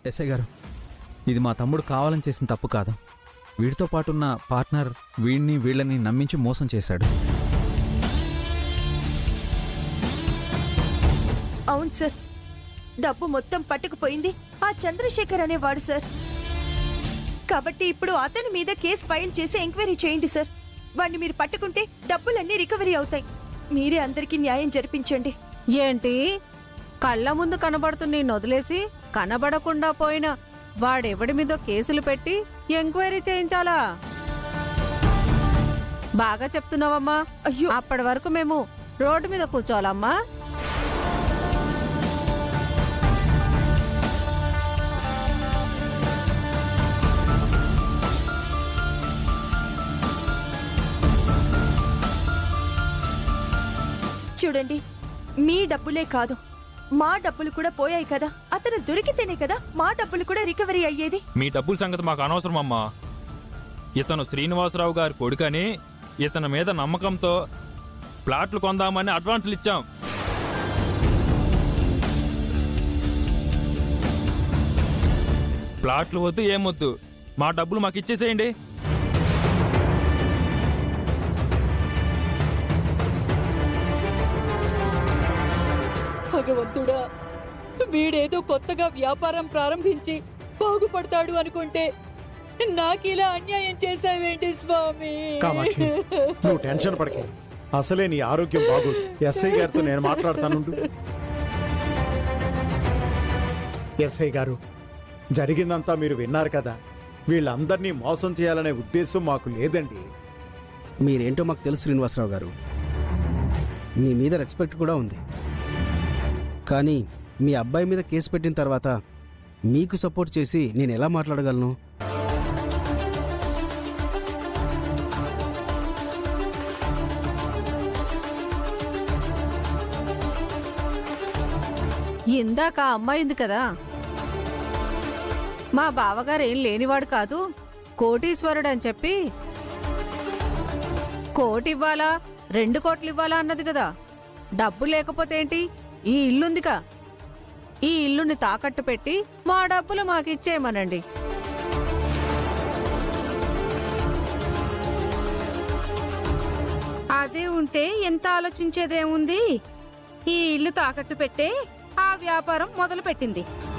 SI గారు ఇది మా తమ్ముడు కావాలని చేసిన తప్పు కాదు వీడితో పాటున్న పార్ట్నర్ వీడిని వీళ్ళని నమ్మించి మోసం చేశాడు అవును సార్ డబ్బు మొత్తం పట్టుకుపోయింది ఆ చంద్రశేఖర్ అనేవాడు సార్ కాబట్టి ఇప్పుడు అతని మీద కేసు ఫైల్ చేసి ఎంక్వైరీ చేయండి సార్ వాడిని మీరు పట్టుకుంటే డబ్బులన్నీ రికవరీ అవుతాయి మీరే అందరికీ న్యాయం జరిపించండి ఏంటి కళ్ళ ముందు కనబడుతున్న నిన్ను వదిలేసి కనబడకుండా పోయిన వాడెవడి మీద కేసులు పెట్టి ఎంక్వైరీ చేయించాలా బాగా చెప్తున్నావమ్మా అయ్యో అప్పటి వరకు మేము రోడ్డు మీద కూర్చోవాలమ్మా చూడండి మీ డబ్బులే కాదు మా డబ్బులు కూడా పోయాయి కదా అతను దొరికితేనే కదా మా డబ్బులు కూడా రికవరీ అయ్యేది మీ డబ్బుల సంగతి మాకు అనవసరం అమ్మా ఇతను శ్రీనివాసరావు గారి కొడుకని ఇతని మీద నమ్మకంతో ప్లాట్లు కొందామని అడ్వాన్సులు ఇచ్చాం ప్లాట్లు వద్దు ఏమొద్దు మా డబ్బులు మాకు ఇచ్చేసేయండి భగవంతుడా వీడేదో కొత్తగా వ్యాపారం ప్రారంభించి బాగుపడతాడు అనుకుంటే నాకిలా అన్యాయం చేశావేంటి స్వామి కామాక్షి నువ్వు టెన్షన్ పడకే అసలే నీ ఆరోగ్యం బాగోదు ఎస్ఐ గారితో నేను మాట్లాడతానుండు ఎస్ఐ గారు జరిగిందంతా మీరు విన్నారు కదా వీళ్ళందరినీ మోసం చేయాలనే ఉద్దేశం మాకు లేదండి మీరేంటో మాకు తెలుసు శ్రీనివాసరావు గారు మీ మీద రెస్పెక్ట్ కూడా ఉంది కానీ మీ అబ్బాయి మీద కేసు పెట్టిన తర్వాత మీకు సపోర్ట్ చేసి నేను ఎలా మాట్లాడగలను ఇందాక ఆ అమ్మాయి ఉంది కదా మా బావగారు ఏం లేనివాడు కాదు కోటీశ్వరుడు అని చెప్పి కోటి ఇవ్వాలా రెండు కోట్లు ఇవ్వాలా అన్నది కదా డబ్బు లేకపోతే ఏంటి ఈ ఇల్లుందిగా ఈ ఇల్లుని తాకట్టు పెట్టి మా డబ్బులు మాకిచ్చేయమనండి అదే ఉంటే ఎంత ఆలోచించేదేముంది ఈ ఇల్లు తాకట్టు పెట్టే ఆ వ్యాపారం మొదలు పెట్టింది